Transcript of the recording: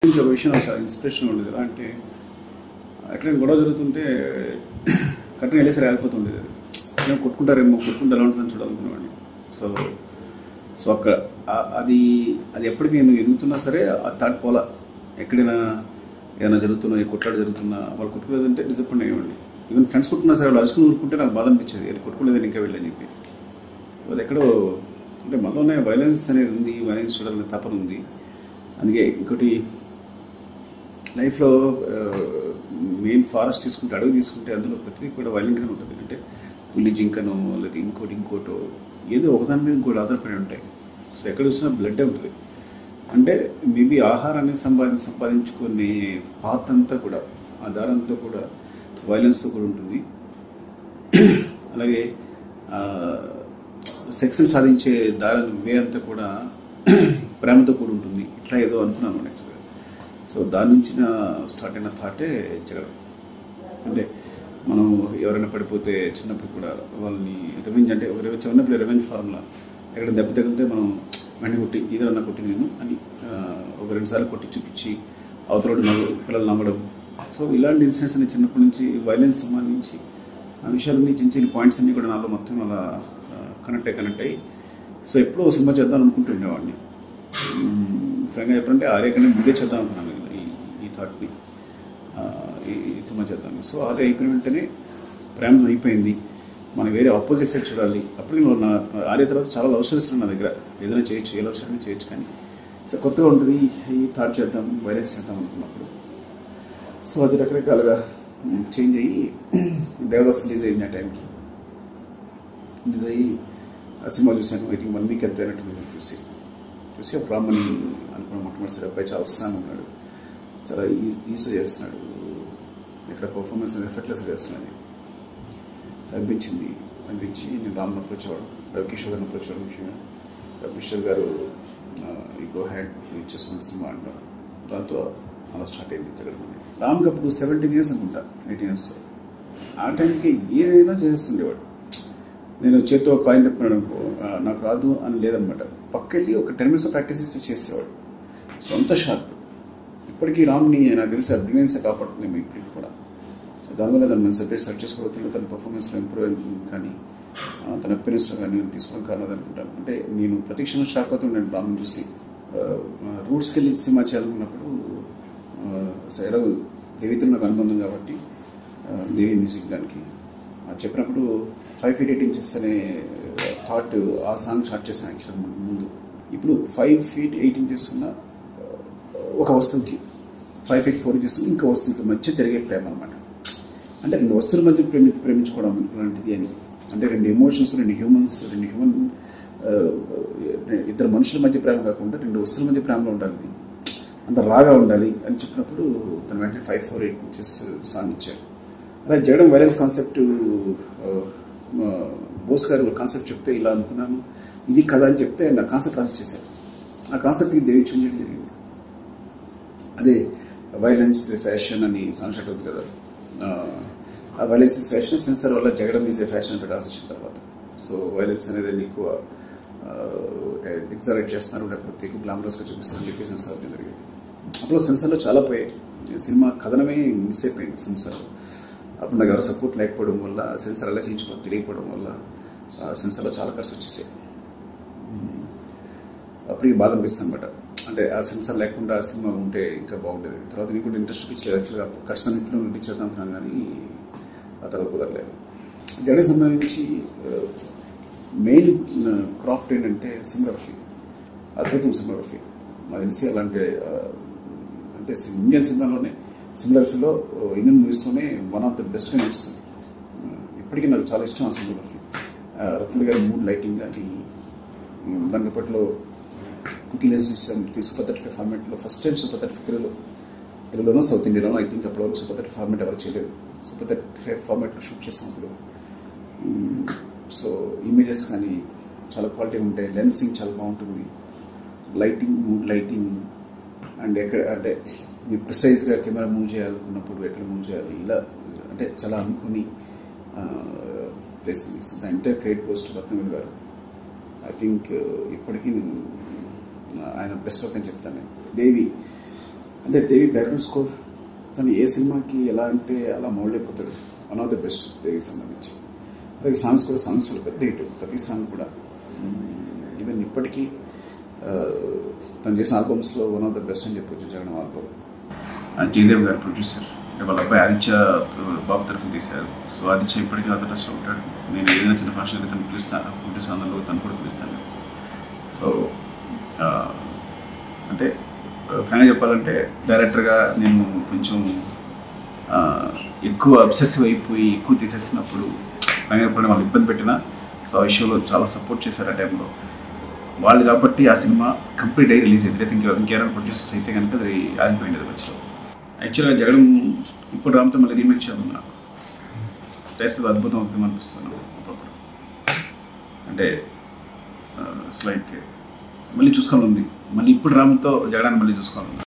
ఒక విషయం నాకు చాలా ఇన్స్పిరేషన్ ఉండేది ఎలా అంటే ఎక్కడైనా గొడవ జరుగుతుంటే కట్టిన వెళ్ళేసరి ఆగిపోతుండేది అది ఎక్కడైనా కొట్టుకుంటారేమో కొట్టుకుంటే ఎలా ఉంటుందని చూడాలనుకునేవాడిని సో సో అక్కడ ఆ- అది అది ఎప్పటికీ నేను ఎదుగుతున్నా సరే ఆ థాట్ పోలా ఎక్కడైనా ఏదైనా జరుగుతున్నా ఏ కొట్లాట జరుగుతున్నా వాళ్ళు కొట్టుకోలేదంటే డిసప్పాయింట్ అయ్యేవాడిని ఈవెన్ ఫ్రెండ్స్ కొట్టుకున్నా సరే వాళ్ళు అరుచుకుని ఊరుకుంటే నాకు బాధ అనిపించేది అది కొట్టుకోలేదని ఇంకా వెళ్ళని చెప్పి సో అది ఎక్కడో అంటే మనలోనే వైలెన్స్ అనేది ఉంది వైలెన్స్ చూడాలనే తపన ఉంది అందుకే ఇంకోటి లైఫ్లో మెయిన్ ఫారెస్ట్ తీసుకుంటే అడవి తీసుకుంటే అందులో ప్రతిదీ కూడా వైలెంట్గానే ఉంటుంది అంటే పులి జింకనో లేదా ఇంకోటి ఇంకోటో ఏదో ఒకదాని మీద ఇంకోటి ఆధారపడి ఉంటాయి సో ఎక్కడ చూసినా బ్లడ్ ఉంటుంది అంటే మేబీ ఆహారాన్ని సంపాది సంపాదించుకునే పాత్ అంతా కూడా ఆ దారంతా కూడా వైలెన్స్తో కూడా ఉంటుంది అలాగే సెక్స్ని సాధించే దారి వే అంతా కూడా ప్రేమతో కూడి ఉంటుంది ఇట్లా ఏదో అనుకున్నాను యాక్చువల్గా సో దాని నుంచి నా స్టార్ట్ అయిన థాటే జగడం అంటే మనం ఎవరైనా పడిపోతే చిన్నప్పుడు కూడా వాళ్ళని రివెంజ్ అంటే ఒక రివెంజ్ చిన్నప్పుడు రివెంజ్ ఫార్ములా ఎక్కడ దెబ్బ తగిలితే మనం వెంట కొట్టి ఇదన్నా కొట్టి నేను అని ఆ, ఒక రెండు సార్లు కొట్టి చూపించి అవతల నవ్వు పిల్లలు నమ్మడం సో ఇలాంటి ఇన్సిడెంట్స్ అన్ని చిన్నప్పటి నుంచి వైలెన్స్ సంబంధించి ఆ విషయాలన్నీ చిన్న చిన్న పాయింట్స్ అన్ని కూడా నాలో మొత్తం అలా కనెక్ట్ అయ్యి కనెక్ట్ అయ్యి సో ఎప్పుడో ఒక సినిమా చేద్దాం అనుకుంటూ ఉండేవాడిని ఫ్రెండ్గా చెప్పాలంటే ఆర్య కన్నా ముందే చేద్దాం అనుకున్నాను ఈ ఈ థాట్ని ఆ, ఈ ఈ సినిమా చేద్దాం సో ఆర్య అయిపోయిన వెంటనే ప్రేమ అయిపోయింది మనం వేరే ఆపోజిట్ సైడ్ చూడాలి అప్పుడు నేను నా ఆర్య తర్వాత చాలా లవ్ స్టోరీస్ ఉన్నాయి నా దగ్గర ఏదైనా చేయొచ్చు ఏ లవ్ స్టోరీ చేయొచ్చు కానీ సో కొత్తగా ఉంటుంది ఈ థాట్ చేద్దాం వైరస్ చేద్దాం అనుకున్నప్పుడు సో అది రకరకాలుగా చేంజ్ అయ్యి దేవదాస్ రిలీజ్ అయింది ఆ టైంకి రిలీజ్ అయ్యి ఆ సినిమా చూశాను ఐ థింక్ వన్ వీక్ ఎంత అయినట్టు నేను చూసి చూసి ఆ బ్రాహ్మణి అనుకున్న మొట్టమొదటిసారి అబ్బాయి చాలా ఉత్సాహం ఉన్నాడు చాలా ఈజీ ఈజీ చేస్తున్నాడు ఇక్కడ పర్ఫార్మెన్స్ ఎఫెక్ట్లెస్ చేస్తున్నాడు సో అనిపించింది అనిపించి నేను రామ్ అప్రోచ్ అవ్వడం రవికిషోర్ గారిని అప్రోచ్ అవ్వడం ముఖ్యంగా రవికిషోర్ గారు ఈ గో హ్యాడ్ చేసుకున్న సినిమా అంటారు దాంతో అలా స్టార్ట్ అయింది జగడం అనేది రామ్కి అప్పుడు సెవెంటీన్ ఇయర్స్ అనుకుంటా ఎయిటీన్ ఇయర్స్ ఆ టైంకి ఏదైనా చేస్తుండేవాడు నేను చేత్తో కాయిన్ తిప్పినాడు అనుకో ఆ, నాకు రాదు అని లేదనమాట పక్కెళ్ళి ఒక టెన్ మినిట్స్ ప్రాక్టీస్ చేసి చేసేవాడు సో అంత షార్ప్ ఇప్పటికీ రామ్ని నాకు తెలిసి ఆ బ్రిలియన్స్ కాపాడుతుంది మీ ఇప్పటికి కూడా సో దానివల్ల దాన్ని మనం సెపరేట్ సెర్చ్ చేసుకోవద్దు తన పర్ఫార్మెన్స్లో ఇంప్రూవ్ అయింది కానీ ఆ, తన అపీరెన్స్లో కానీ నేను తీసుకోవడం కారణం అనుకుంటాను అంటే నేను ప్రతి క్షణం షాక్ అవుతున్నాను రామ్ని చూసి రూట్స్కి వెళ్ళి సినిమా చేయాలనుకున్నప్పుడు ఆ, సో ఎలా దేవితో నాకు అనుబంధం కాబట్టి ఆ, దేవి మ్యూజిక్ దానికి ఆ, చెప్పినప్పుడు ఫైవ్ ఫీట్ ఎయిట్ ఇంచెస్ అనే థాట్ ఆ సాంగ్ స్టార్ట్ చేశాను యాక్చువల్ ముందు ఇప్పుడు ఫైవ్ ఫీట్ ఎయిట్ ఇంచెస్ ఉన్న ఆ, ఒక వస్తువుకి ఫైవ్ ఫీట్ ఫోర్ ఇంచెస్ ఇంకో వస్తువుకి మధ్య జరిగే ప్రేమ అనమాట అంటే రెండు వస్తువుల మధ్య ప్రేమి ప్రేమించుకోవడం లాంటిది అని అంటే రెండు ఎమోషన్స్ రెండు హ్యూమన్స్ రెండు హ్యూమన్ ఇద్దరు మనుషుల మధ్య ప్రేమ కాకుండా రెండు వస్తువుల మధ్య ప్రేమలో ఉండాలి ఇది. అంత రాగా ఉండాలి అని చెప్పినప్పుడు తన వెంటనే five four eight inches song ఇచ్చారు అలా జగడం వైరస్ కాన్సెప్ట్ బోస్ గారు కాన్సెప్ట్ చెప్తే ఇలా అనుకున్నాను ఇది కథ అని చెప్తే నా కాన్సెప్ట్ ట్రాన్స్ చేశారు ఆ కాన్సెప్ట్కి దేవి చూడడం జరిగింది అదే వైలెన్స్ ఫ్యాషన్ అని సాంగ్ అవుతుంది కదా ఆ, ఆ వైలెన్స్ ఇస్ ఫ్యాషన్ సెన్సర్ వల్ల జగడం ఈజ్ ఏ ఫ్యాషన్ పెట్టాల్సి వచ్చిన తర్వాత సో వైలెన్స్ అనేది ఎక్కువ ఎగ్జారేట్ చేస్తున్నారు లేకపోతే ఎక్కువ గ్లామరస్గా చూపిస్తారు చెప్పి సెన్సార్ అవ్వడం జరిగింది అప్పుడు సెన్సార్లో చాలా పోయాయి సినిమా కథనమే మిస్ అయిపోయింది సెన్సార్ అప్పుడు నాకు ఎవరు సపోర్ట్ లేకపోవడం వల్ల సెన్సార్ ఎలా చేయించుకోవడం తెలియకపోవడం వల్ల ఆ సెన్సార్లో చాలా ఖర్చు వచ్చేసాయి అప్పుడు ఈ బాధ అనిపిస్తుంది అనమాట అంటే ఆ సెన్సార్ లేకుండా ఆ సినిమా ఉంటే ఇంకా బాగుండేది తర్వాత నీకు కూడా ఇంట్రెస్ట్ చూపించలేదు యాక్చువల్గా కష్టనిట్లో నటించేద్దాం అనుకున్నాను కానీ ఆ తర్వాత కుదరలేదు జడే సంబంధించి మెయిన్ క్రాఫ్ట్ ఏంటంటే సినిమాగ్రఫీ అద్భుతం సినిమాగ్రఫీ నాకు తెలిసి అలాంటి ఆ, అంటే ఇండియన్ సినిమాలోనే సినిమాగ్రఫీలో ఇండియన్ మూవీస్లోనే వన్ ఆఫ్ ద బెస్ట్గా నడుస్తుంది ఇప్పటికీ నాకు చాలా ఇష్టం ఆ సినిమాగ్రఫీ రత్న గారి మూడ్ లైటింగ్ కానీ రంగపట్లో కుకీలెస్ సూపర్ థర్టీ ఫైవ్ ఫార్మాట్లో ఫస్ట్ టైం సూపర్ థర్టీ తెలుగులో తెలుగులోనో సౌత్ ఇండియాలోనో ఐ థింక్ అప్పటివరకు సూపర్ థర్టీ ఫార్మాట్ ఎవరు చేయలేదు సూపర్ థర్టీ ఫైవ్ ఫార్మాట్లో షూట్ చేసినప్పుడు సో ఇమేజెస్ కానీ చాలా క్వాలిటీ ఉంటాయి లెన్సింగ్ చాలా బాగుంటుంది లైటింగ్ మూడ్ లైటింగ్ అండ్ ఎక్కడ అంటే మీరు ప్రిసైజ్గా కెమెరా మూవ్ చేయాలనుకున్నప్పుడు ఎక్కడ మూవ్ చేయాలి ఇలా అంటే చాలా అనుకుని చేసింది so the entire credit post Ratnavelu garu I think ఇప్పటికీ నేను ఆయన బెస్ట్ వర్క్ అని చెప్తాను నేను. దేవి అంటే దేవి బ్యాక్గ్రౌండ్ స్కోర్ తను ఏ సినిమాకి ఎలా అంటే అలా మౌల్డ్ అయిపోతాడు వన్ ఆఫ్ ద బెస్ట్ దేవికి సంబంధించి అలాగే సాంగ్స్ కూడా సాంగ్స్ చాలా పెద్ద హిట్ ప్రతి సాంగ్ కూడా ఈవెన్ ఇప్పటికీ ఆ, తను చేసిన ఆల్బమ్స్లో వన్ ఆఫ్ ద బెస్ట్ అని చెప్పొచ్చు జగన్ ఆల్బమ్ జయదేవ్ గారు ప్రొడ్యూసర్ వాళ్ళ అబ్బాయి ఆదిత్య బాబు తరఫున తీశారు సో ఆదిత్య ఇప్పటికీ నాతో టచ్లో ఉంటాడు నేను ఏదైనా చిన్న ఫంక్షన్ తను పిలుస్తాను ప్రొడ్యూసర్ అందులో తను కూడా పిలుస్తాను సో ఆ, అంటే ఫ్రాంక్గా చెప్పాలంటే డైరెక్టర్గా నేను కొంచెం ఆ, ఎక్కువ అబ్సెసివ్ అయిపోయి ఎక్కువ తీసేసినప్పుడు ఫ్రాంక్గా చెప్పాలంటే వాళ్ళు ఇబ్బంది పెట్టినా సో ఆ విషయంలో చాలా సపోర్ట్ చేశారు ఆ టైంలో వాళ్ళు కాబట్టి ఆ సినిమా కంప్లీట్ అయ్యి రిలీజ్ అయింది అయితే ఇంకా ఇంకేమైనా ప్రొడ్యూసర్స్ అయితే కనుక అది ఆగిపోయింది అది మధ్యలో యాక్చువల్గా జగడం ఇప్పుడు రామ్తో మళ్ళీ రీమేక్ చేయాలి నాకు చేస్తే అది అద్భుతం అవుతుంది అనిపిస్తున్నాను అప్పుడప్పుడు అంటే ఇట్స్ లైక్ మళ్ళీ చూసుకోవాలి ఉంది మళ్ళీ ఇప్పుడు రామ్తో జగడాన్ని మళ్ళీ చూసుకోవాలి